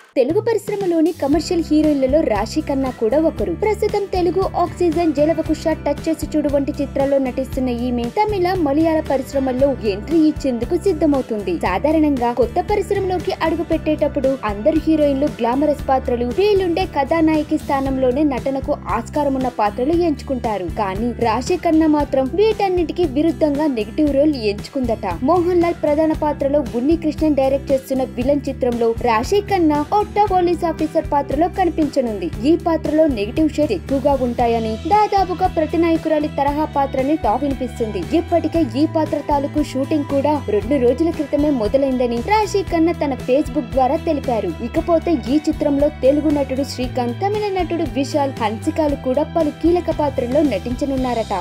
తెలుగు పరిశ్రమలోని కమర్షియల్ హీరోయిన్లలో రాశి ఖన్నా కూడా ఒకరు ప్రస్తుతం తెలుగు ఆక్సిజన్ జలవకుశ టచ్ చేసి చూడు వంటి చిత్రాల్లో నటిస్తున్న ఈమె తమిళ మలయాళ పరిశ్రమల్లో ఎంట్రీ ఇచ్చేందుకు సిద్ధమవుతుంది సాధారణంగా కొత్త పరిశ్రమలోకి అడుగు పెట్టేటప్పుడు అందరు హీరోయిన్లు గ్లామరస్ పాత్రలు వీళ్ళుండే కథానాయకి స్థానంలోనే నటనకు ఆస్కారం ఉన్న పాత్రలు ఎంచుకుంటారు కానీ రాశి ఖన్నా మాత్రం వీటన్నిటికీ విరుద్ధంగా నెగిటివ్ రోల్ ఎంచుకుందట మోహన్ లాల్ ప్రధాన పాత్రలో ఉన్ని కృష్ణన్ డైరెక్ట్ చేస్తున్న విలన్ చిత్రంలో రాశి ఖన్నా ఓ పోలీస్ ఆఫీసర్ పాత్రలో కనిపించనుంది ఈ పాత్రలో నెగిటివ్ షేడ్ ఎక్కువగా ఉంటాయని దాదాపుగా ప్రతి నాయకురాలి తరహా పాత్రని టాక్ వినిపిస్తుంది ఇప్పటికే ఈ పాత్ర తాలూకు షూటింగ్ కూడా రెండు రోజుల క్రితమే మొదలైందని రాశి ఖన్నా తన ఫేస్బుక్ ద్వారా తెలిపారు ఇకపోతే ఈ చిత్రంలో తెలుగు నటుడు శ్రీకాంత్ తమిళ నటుడు విశాల్ హన్సికాలు కూడా పలు కీలక పాత్రల్లో నటించనున్నారట